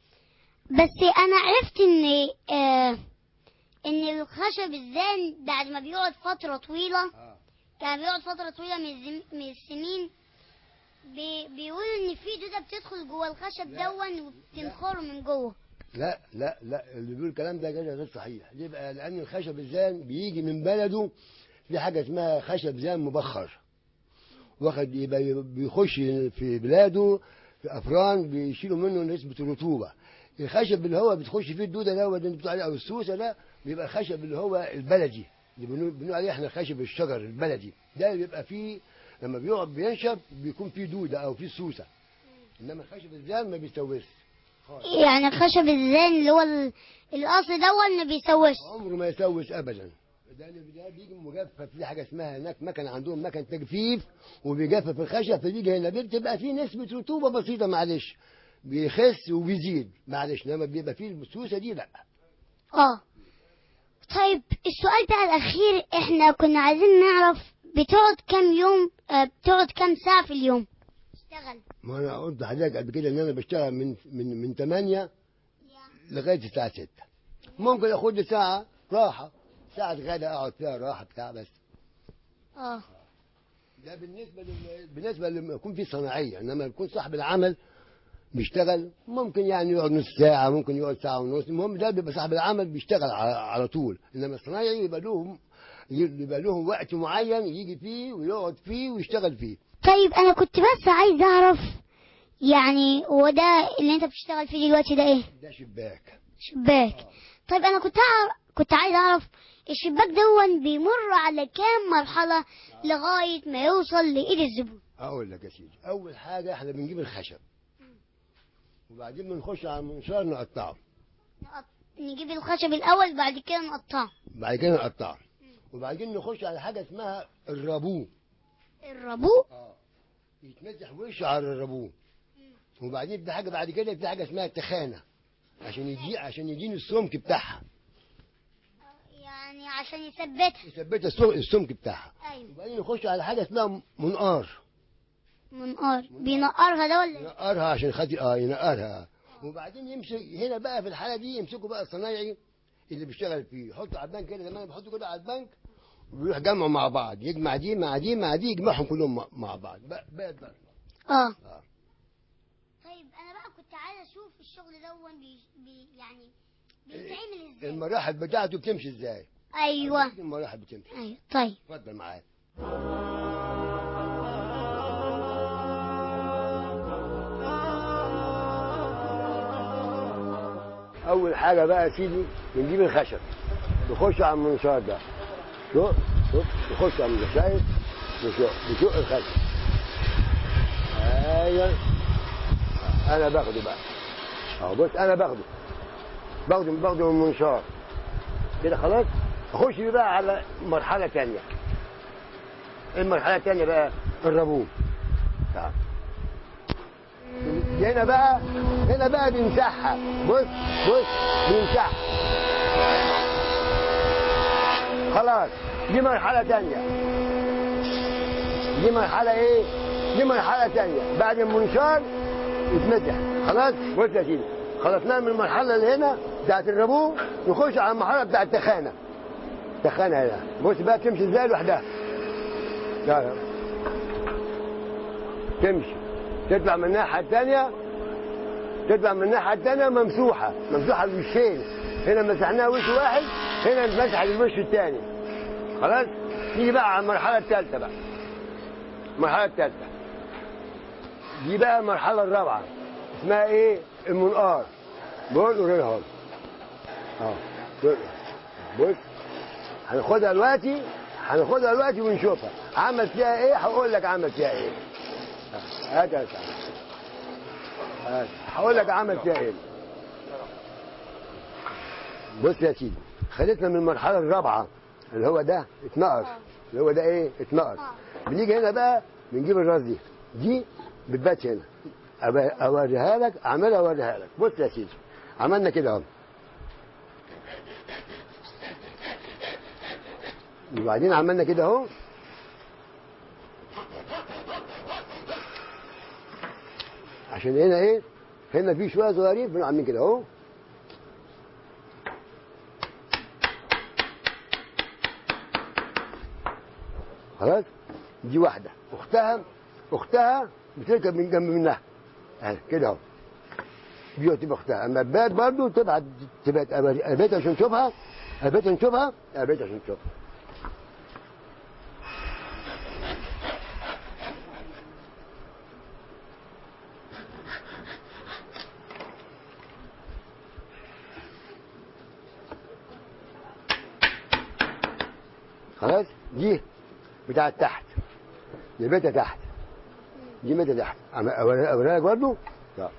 [SPEAKER 3] بس انا عرفت ان آه ان الخشب الزان بعد ما بيقعد فتره طويله
[SPEAKER 4] اه
[SPEAKER 3] كان بيقعد فتره طويله من الزم... من السنين بي... بيقولوا ان في دوده بتدخل جوه الخشب
[SPEAKER 4] لا.
[SPEAKER 3] دون وبتنخره من جوه
[SPEAKER 4] لا لا لا اللي بيقول الكلام ده كده غير صحيح ليه بقى لان الخشب الزان بيجي من بلده في حاجه اسمها خشب زان مبخر واخد يبقى بيخش في بلاده في افران بيشيلوا منه نسبه الرطوبه الخشب اللي هو بتخش فيه الدوده ده اللي بتقول عليه او السوسه ده بيبقى الخشب اللي هو البلدي اللي بنقول بنقول عليه احنا خشب الشجر البلدي ده بيبقى فيه لما بيقعد بينشف بيكون فيه دوده او فيه سوسه انما الخشب الزان ما بيستويش خالص
[SPEAKER 3] يعني الخشب الزان اللي هو ال- الاصل دون ما بيسوش
[SPEAKER 4] عمره ما يسوس ابدا ده اللي ده بيجي مجفف في حاجه اسمها هناك مكنه عندهم مكن تجفيف وبيجفف الخشب فبيجي هنا بتبقى فيه نسبه رطوبه بسيطه معلش بيخس وبيزيد معلش انما بيبقى فيه السوسه دي لا
[SPEAKER 3] اه طيب السؤال بقى الاخير احنا كنا عايزين نعرف بتقعد كام يوم آه، بتقعد كام ساعه في اليوم اشتغل
[SPEAKER 4] ما انا قلت لحضرتك قبل كده ان انا بشتغل من من من 8 لغايه الساعه 6 ممكن اخد لي ساعه راحه ساعه غدا اقعد فيها راحه بتاع بس
[SPEAKER 3] اه
[SPEAKER 4] ده بالنسبه لل... بالنسبه لما يكون في صناعيه انما يكون صاحب العمل بيشتغل ممكن يعني يقعد نص ساعه ممكن يقعد ساعه ونص المهم ده بيبقى صاحب العمل بيشتغل على, على طول انما الصنايعي يبقى لهم يبقى لهم وقت معين يجي فيه ويقعد فيه ويشتغل فيه
[SPEAKER 3] طيب انا كنت بس عايز اعرف يعني هو ده اللي انت بتشتغل فيه دلوقتي ده ايه
[SPEAKER 4] ده شباك
[SPEAKER 3] شباك طيب انا كنت أعرف كنت عايز اعرف الشباك دون بيمر على كام مرحله لغايه ما يوصل لايد الزبون
[SPEAKER 4] اقول لك يا سيدي اول حاجه احنا بنجيب الخشب وبعدين بنخش على المنشار نقطعه
[SPEAKER 3] نقط- نجيب الخشب الاول بعد كده نقطعه
[SPEAKER 4] بعد كده نقطعه وبعدين نخش على حاجه اسمها الرابو
[SPEAKER 3] الربوع
[SPEAKER 4] اه يتمسح وشه على الرابو وبعدين في حاجه بعد كده في حاجه اسمها التخانه عشان يجي عشان يديني السمك بتاعها
[SPEAKER 3] يعني عشان يثبتها
[SPEAKER 4] يثبت السم- السمك بتاعها
[SPEAKER 3] ايوه
[SPEAKER 4] وبعدين نخش على حاجه اسمها منقار
[SPEAKER 3] منقار بينقرها ده ولا إيه؟
[SPEAKER 4] ينقرها عشان خاطر اه ينقرها وبعدين يمسك هنا بقى في الحاله دي يمسكوا بقى الصنايعي اللي بيشتغل فيه يحطوا على البنك كده زمان بيحطوا كده على البنك ويروح جمعوا مع بعض يجمع دي مع دي مع دي يجمعهم كلهم مع- مع بعض بقى بقى بقى.
[SPEAKER 3] اه
[SPEAKER 4] آه.
[SPEAKER 3] طيب انا بقى كنت عايز اشوف الشغل دون بي بي يعني بيتعمل ازاي
[SPEAKER 4] المراحل بتاعته بتمشي ازاي
[SPEAKER 3] ايوه
[SPEAKER 4] المراحل بتمشي
[SPEAKER 3] ايوه طيب
[SPEAKER 4] اتفضل معايا اول حاجه بقى يا سيدي بنجيب الخشب نخش على المنشار ده شوف شوف نخش على المنشار شايف نشق نشق الخشب ايوه انا باخده بقى اهو بص انا باخده باخده باخده من المنشار كده خلاص اخش بيه بقى على مرحله تانية المرحله التانية بقى الربوب تعال. هنا بقى هنا بقى بنمسحها بص بص بنمسحها خلاص دي مرحله تانية دي مرحله ايه دي مرحله تانية بعد المنشار يتمسح خلاص بص يا سيدي خلصناها من المرحله اللي هنا بتاعت الربوب نخش على المرحله بتاعت التخانه تخانه هنا بص بقى تمشي ازاي لوحدها لا لا تمشي تطلع من الناحيه الثانيه تطلع من الناحيه الثانيه ممسوحه ممسوحه بوشين هنا مسحناها وش واحد هنا اتمسح الوش الثاني خلاص نيجي بقى على المرحله الثالثه بقى المرحله الثالثه دي بقى المرحله الرابعه اسمها ايه المنقار بص غير اهو اه بص بص هناخدها دلوقتي هناخدها دلوقتي ونشوفها عمل فيها ايه هقول لك عمل فيها ايه آه، هات يا سعد. هات. هقول لك عمل فيها ايه بص يا سيدي خدتنا من المرحله الرابعه اللي هو ده اتنقر اللي هو ده ايه اتنقر بنيجي هنا بقى بنجيب الراس دي دي بتبات هنا أبقى اوريها لك اعملها اوريها لك بص يا سيدي عملنا كده اهو وبعدين عملنا كده اهو عشان هنا ايه هنا في شويه صغيرين بنبقى عاملين كده اهو خلاص دي واحده اختها اختها بتركب من جنب منها اهي كده اهو دي تبقى اختها اما البات برضه تبعت تبعت البيت عشان تشوفها البيت عشان تشوفها البيت عشان تشوفها خلاص دي بتاعت تحت دي بيتها تحت دي بيتها تحت أما أوريها أوريها لك برضه؟ لا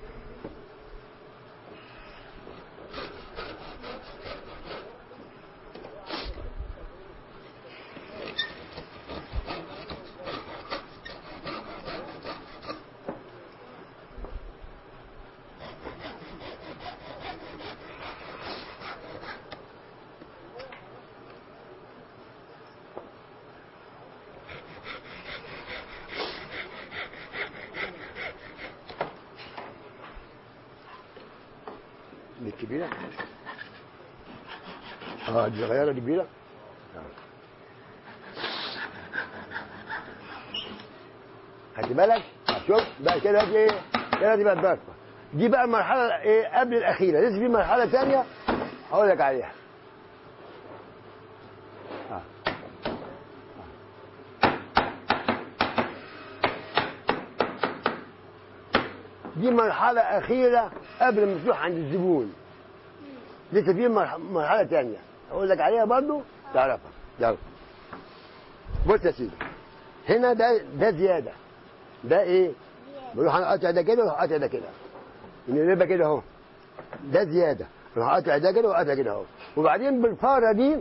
[SPEAKER 4] دي الكبيرة اه دي صغيرة دي كبيرة خدت بالك شوف بقى كده دي ايه كده دي بقى الضربة دي بقى المرحلة ايه قبل الأخيرة لسه في مرحلة تانية هقول لك عليها آه. دي مرحلة أخيرة قبل ما تروح عند الزبون لسه في مرح- مرحلة تانية أقول لك عليها برضو تعرفها يلا بص يا سيدي هنا ده ده زيادة ده إيه؟ بروح أنا قاطع ده كده وأروح قاطع ده كده نقلبها كده أهو ده زيادة بروح قاطع ده كده وقاطع كده أهو وبعدين بالفارة دي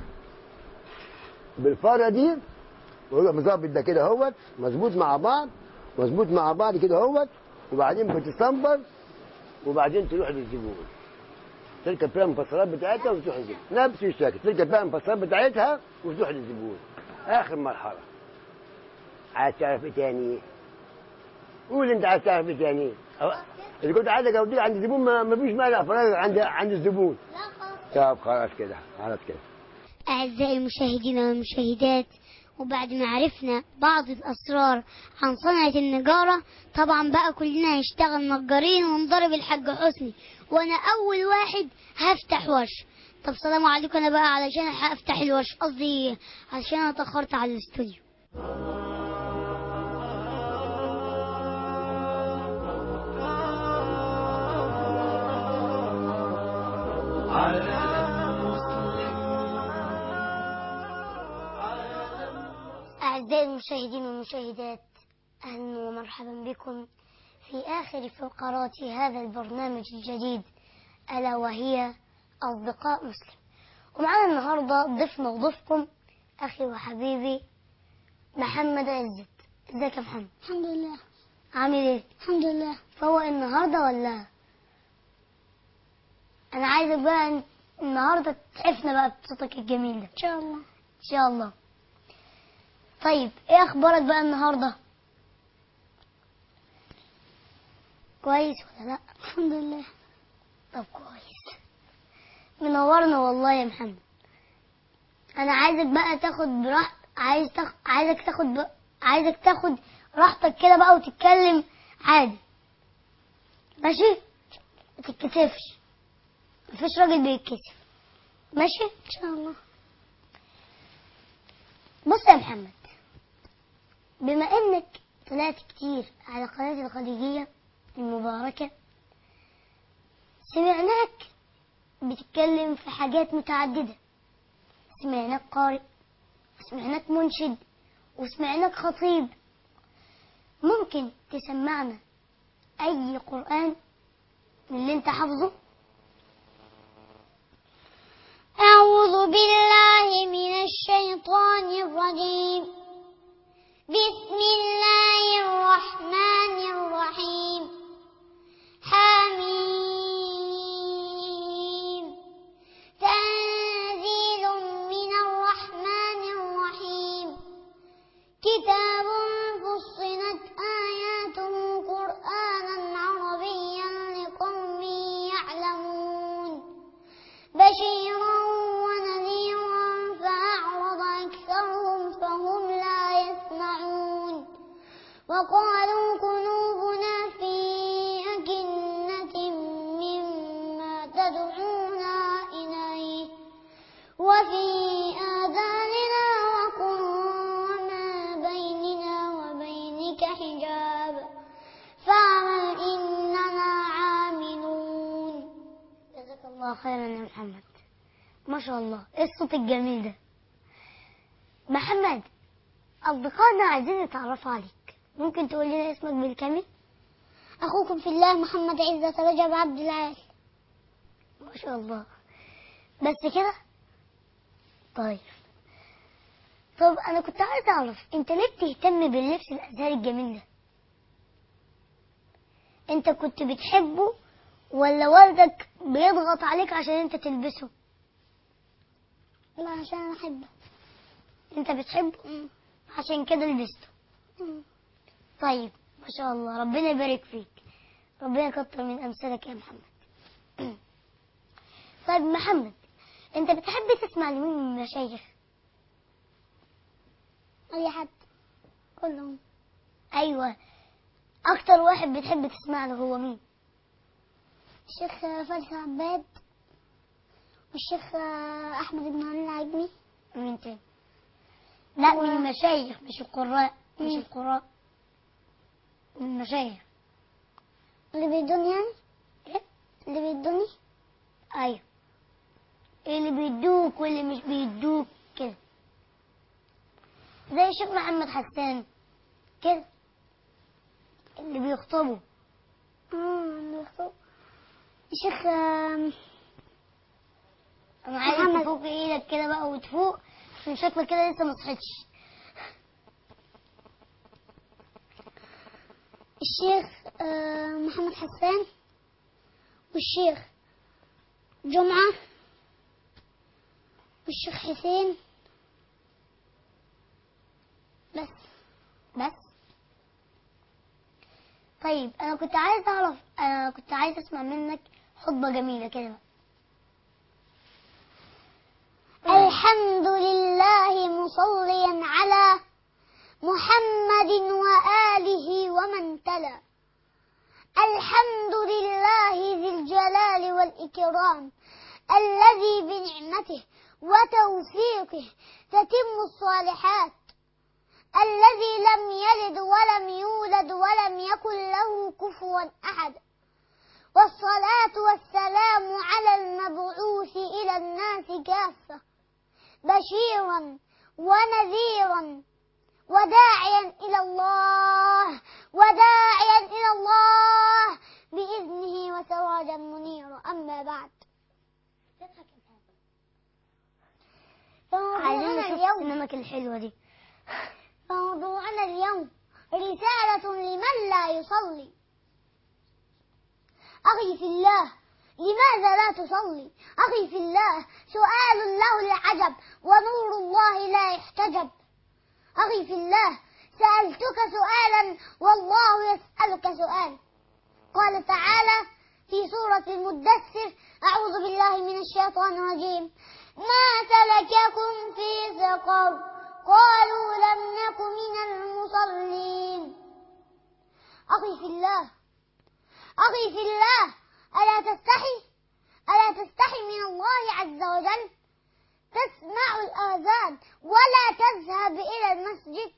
[SPEAKER 4] بالفارة دي ويبقى مظبط ده كده اهوت مظبوط مع بعض مظبوط مع بعض كده اهوت وبعدين بتستنبر وبعدين تروح للزبون تركب فيها المفصلات بتاعتها وتروح للزبون نفس الشكل تركب فيها المفصلات بتاعتها وتروح للزبون اخر مرحله عايز تعرف ايه تاني قول انت عايز تعرف ايه تاني أو- اللي كنت عايز اوديك عند الزبون ما ما فيش مانع فراغ عند عند الزبون
[SPEAKER 3] لا خلاص
[SPEAKER 4] طب خلاص كده خلاص كده
[SPEAKER 3] أعزائي المشاهدين والمشاهدات وبعد ما عرفنا بعض الأسرار عن صنعة النجارة طبعا بقى كلنا هنشتغل نجارين ونضرب الحاج حسني وأنا أول واحد هفتح ورش طب سلام عليكم أنا بقى علشان هفتح الورش قصدي عشان أنا اتأخرت على الاستوديو أعزائي المشاهدين والمشاهدات أهلا ومرحبا بكم في آخر فقرات هذا البرنامج الجديد ألا وهي أصدقاء مسلم ومعنا النهاردة ضيفنا وضيفكم أخي وحبيبي محمد عزت ازيك يا محمد
[SPEAKER 5] الحمد لله
[SPEAKER 3] عامل ايه
[SPEAKER 5] الحمد لله
[SPEAKER 3] فوق النهارده ولا انا عايزك بقى النهارده تحفنا بقى بصوتك الجميل ده
[SPEAKER 5] ان شاء الله
[SPEAKER 3] ان شاء الله طيب ايه اخبارك بقى النهارده كويس ولا لا
[SPEAKER 5] الحمد لله
[SPEAKER 3] طب كويس منورنا والله يا محمد انا عايزك بقى تاخد براحتك عايز تاخد عايزك تاخد ب... عايزك تاخد راحتك كده بقى وتتكلم عادي ماشي ما تتكسفش مفيش راجل بيتكسف ماشي
[SPEAKER 5] ان شاء الله
[SPEAKER 3] بص يا محمد بما انك طلعت كتير على قناة الخليجية المباركة سمعناك بتتكلم في حاجات متعددة سمعناك قارئ وسمعناك منشد وسمعناك خطيب ممكن تسمعنا أي قرآن من اللي انت حافظه
[SPEAKER 5] أعوذ بالله من الشيطان الرجيم بسم الله الرحمن الرحيم حميم تنزيل من الرحمن الرحيم كتاب فصلت آياته قرآنا عربيا لقوم يعلمون بشيرا ونذيرا فأعرض أكثرهم فهم لا يسمعون وقالوا قلوبنا في أكنة مما تدعونا إليه وفي آذاننا وقر وما بيننا وبينك حجاب فاعمل إننا عاملون
[SPEAKER 3] جزاك الله خيرا يا محمد ما شاء الله ايه الصوت الجميل ده محمد أصدقائنا عايزين يتعرفوا عليك ممكن تقول لنا اسمك بالكامل
[SPEAKER 5] أخوكم في الله محمد عزة رجب عبد العال
[SPEAKER 3] ما شاء الله بس كده طيب طب انا كنت عايز اعرف انت ليه بتهتم باللبس الازهري الجميل ده انت كنت بتحبه ولا والدك بيضغط عليك عشان انت تلبسه
[SPEAKER 5] لا عشان أنا أحبه
[SPEAKER 3] انت بتحبه عشان كده لبسته طيب ما شاء الله ربنا يبارك فيك ربنا يكتر من امثالك يا محمد طيب محمد انت بتحب تسمع لمين من المشايخ
[SPEAKER 5] أي حد كلهم
[SPEAKER 3] ايوه اكتر واحد بتحب تسمع له هو مين
[SPEAKER 5] الشيخ فارس عباد والشيخ أحمد بن علي العجمي
[SPEAKER 3] مين تاني لا
[SPEAKER 5] هو-
[SPEAKER 3] من المشايخ مش القراء مش
[SPEAKER 5] مين؟
[SPEAKER 3] القراء من المشايخ
[SPEAKER 5] اللي بيدوني يعني
[SPEAKER 3] ايه
[SPEAKER 5] اللي بيدوني
[SPEAKER 3] ايوه اللي بيدوك واللي مش بيدوك كده زي الشيخ محمد حسان كده اللي بيخطبوا
[SPEAKER 5] اه اللي بيخطب الشيخ آم،
[SPEAKER 3] انا عايزك
[SPEAKER 5] محمد.
[SPEAKER 3] تفوق ايدك كده بقى وتفوق عشان شكلك كده لسه ما صحيتش
[SPEAKER 5] الشيخ آه، محمد حسان والشيخ جمعة والشيخ حسين بس
[SPEAKER 3] بس طيب انا كنت عايز اعرف انا كنت عايز اسمع منك خطبه جميله كده بقى.
[SPEAKER 5] الحمد لله مصليا على محمد وآله ومن تلا الحمد لله ذي الجلال والإكرام الذي بنعمته وتوفيقه تتم الصالحات الذي لم يلد ولم يولد ولم يكن له كفوا أحد والصلاة والسلام على المبعوث إلى الناس كافة بشيرا ونذيرا وداعيا إلى الله وداعيا إلى الله بإذنه وسراجا منيرا أما بعد فموضوعنا اليوم
[SPEAKER 3] سنمك الحلوة دي
[SPEAKER 5] فموضوعنا اليوم رسالة لمن لا يصلي أخي في الله لماذا لا تصلي أخي في الله سؤال له العجب ونور الله لا يحتجب أخي في الله سألتك سؤالا والله يسألك سؤال قال تعالى في سورة المدثر أعوذ بالله من الشيطان الرجيم ما سلككم في سقر قالوا لم نك من المصلين أخي في الله أخي في الله ألا تستحي ألا تستحي من الله عز وجل تسمع الآذان ولا تذهب إلى المسجد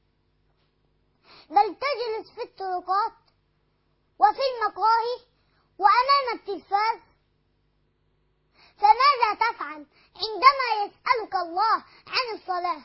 [SPEAKER 5] بل تجلس في الطرقات وفي المقاهي وأمام التلفاز فماذا تفعل عندما يسألك الله عن الصلاة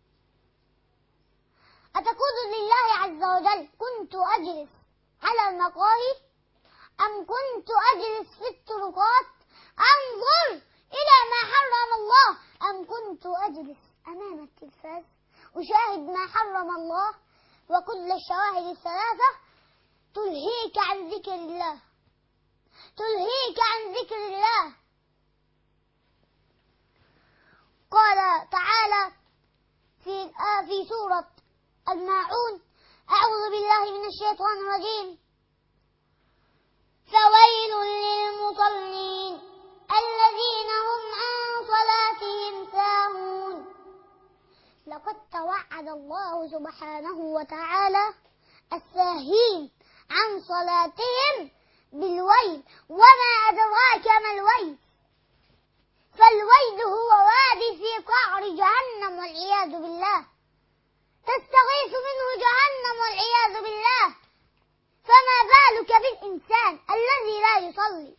[SPEAKER 5] أتقول لله عز وجل كنت أجلس على المقاهي أم كنت أجلس في الطرقات أنظر إلى ما حرم الله أم كنت أجلس أمام التلفاز أشاهد ما حرم الله وكل الشواهد الثلاثة تلهيك عن ذكر الله تلهيك عن ذكر الله قال تعالى في آه في سورة الماعون أعوذ بالله من الشيطان الرجيم فويل للمصلين الذين هم عن صلاتهم ساهون لقد توعد الله سبحانه وتعالى الساهين عن صلاتهم بالويل وما أدراك ما الويل فالويل هو وادي في قعر جهنم والعياذ بالله تستغيث منه جهنم والعياذ بالله فما بالك بالإنسان الذي لا يصلي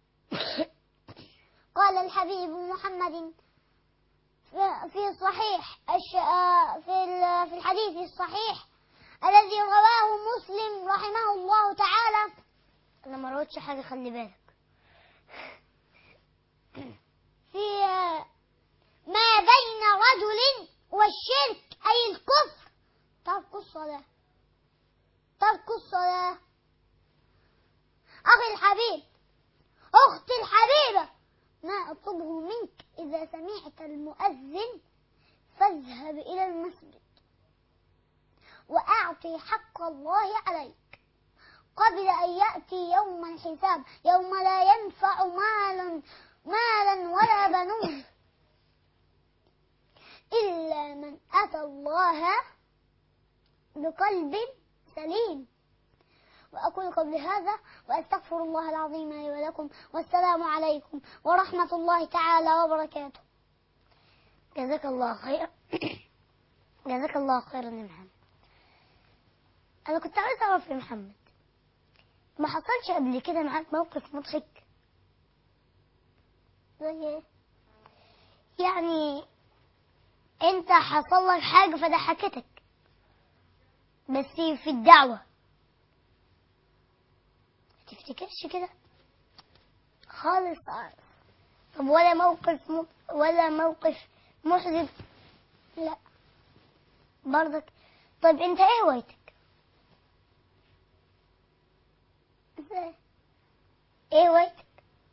[SPEAKER 5] قال الحبيب محمد في الصحيح في في الحديث الصحيح الذي رواه مسلم رحمه الله تعالى
[SPEAKER 3] أنا ما روتش حاجة خلي بالك
[SPEAKER 5] في ما بين رجل والشرك أي الكفر ترك الصلاة ترك الصلاة أخي الحبيب أختي الحبيبة ما أطلبه منك إذا سمعت المؤذن فاذهب إلى المسجد وأعطي حق الله عليك قبل أن يأتي يوم الحساب يوم لا ينفع مال مالا ولا بنون إلا من أتى الله بقلب سليم وأقول قبل هذا وأستغفر الله العظيم لي ولكم والسلام عليكم ورحمة الله تعالى وبركاته
[SPEAKER 3] جزاك الله خير جزاك الله خيرا يا محمد أنا كنت عايز أعرف يا محمد ما حصلش قبل كده معاك موقف مضحك
[SPEAKER 5] زي إيه؟
[SPEAKER 3] يعني انت حصل لك حاجة فضحكتك بس في الدعوة تفتكرش كده خالص طب ولا موقف م... ولا موقف محزن لا برضك طيب انت ايه هوايتك
[SPEAKER 5] ازاي
[SPEAKER 3] ايه هوايتك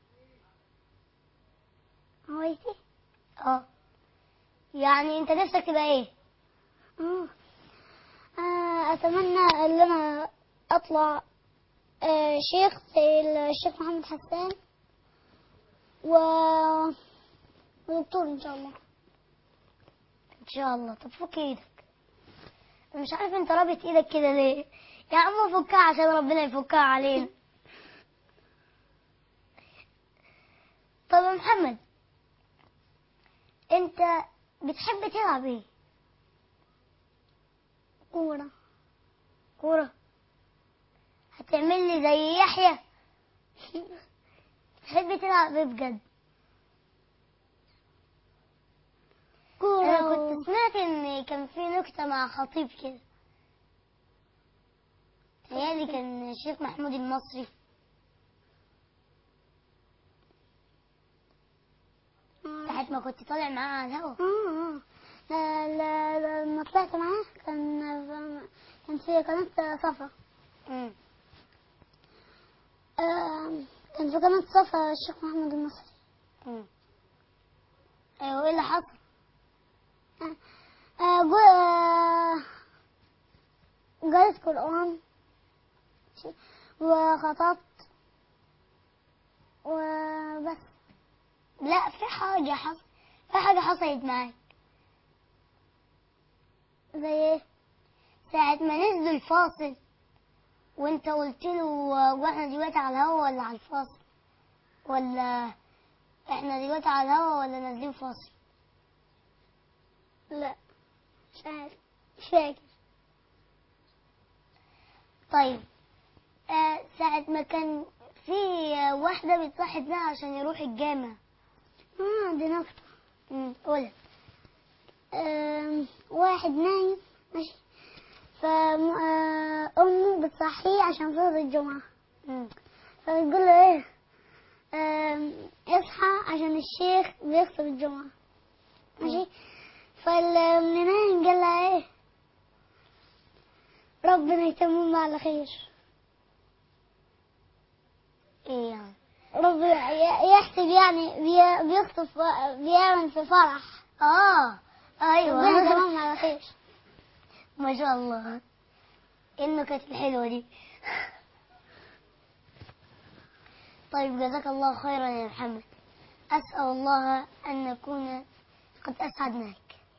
[SPEAKER 5] هوايتي
[SPEAKER 3] اه يعني انت نفسك تبقى ايه
[SPEAKER 5] مم. آه، أتمنى أن أنا أطلع آه، شيخ زي الشيخ محمد حسان و ودكتور إن شاء الله
[SPEAKER 3] ان شاء الله طب فك ايدك أنا مش عارف انت رابط ايدك كده ليه يا عم فكها عشان ربنا يفكها علينا طب يا محمد انت بتحب تلعب ايه
[SPEAKER 5] كورة
[SPEAKER 3] كورة هتعمل لي زي يحيى تحب تلعب ايه بجد
[SPEAKER 5] كورة
[SPEAKER 3] انا
[SPEAKER 5] و-
[SPEAKER 3] كنت سمعت ان كان في نكتة مع خطيب كده تهيألي كان الشيخ محمود المصري ساعة ما كنت طالع معاه على الهوا
[SPEAKER 5] آه، آه. لا- لا- لما طلعت معاه كان كان في قناة صفا
[SPEAKER 3] مم.
[SPEAKER 5] آه، كان في قناة صفا الشيخ محمد المصري
[SPEAKER 3] مم. ايوه ايه اللي حصل
[SPEAKER 5] آه، جو- آه، قريت قرآن شي- وخطبت وبس
[SPEAKER 3] لا في حاجة حصل في حاجة حصلت معاك
[SPEAKER 5] زي ايه
[SPEAKER 3] ساعة ما نزلوا الفاصل وانت قلت له واحنا دلوقتي على الهوا ولا على الفاصل ولا احنا دلوقتي على الهوا ولا نازلين فاصل
[SPEAKER 5] لا مش عارف مش فاكر
[SPEAKER 3] طيب آه ساعة ما كان في واحدة بتصحي ابنها عشان يروح الجامع
[SPEAKER 5] اه دي نكتة
[SPEAKER 3] امم قولها
[SPEAKER 5] آم، واحد نايم ماشي فأمه بتصحيه عشان فرض الجمعة
[SPEAKER 3] امم
[SPEAKER 5] فبتقول له ايه آم، اصحى عشان الشيخ بيخطب الجمعة ماشي فاللي نايم قال لها ايه ربنا يتمم على خير
[SPEAKER 3] ايه يعني
[SPEAKER 5] ربنا ي- يحسب يعني بي- بيخطب ف- بيعمل في فرح
[SPEAKER 3] اه
[SPEAKER 5] ربنا
[SPEAKER 3] ايوه
[SPEAKER 5] يتمم على خير
[SPEAKER 3] ما شاء الله ايه النكت الحلوة دي طيب جزاك الله خيرا يا محمد أسأل الله أن نكون قد أسعدناك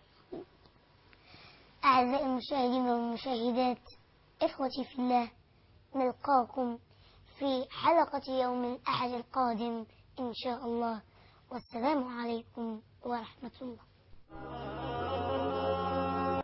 [SPEAKER 3] أعزائي المشاهدين والمشاهدات إخوتي في الله نلقاكم في حلقة يوم الأحد القادم إن شاء الله والسلام عليكم ورحمة الله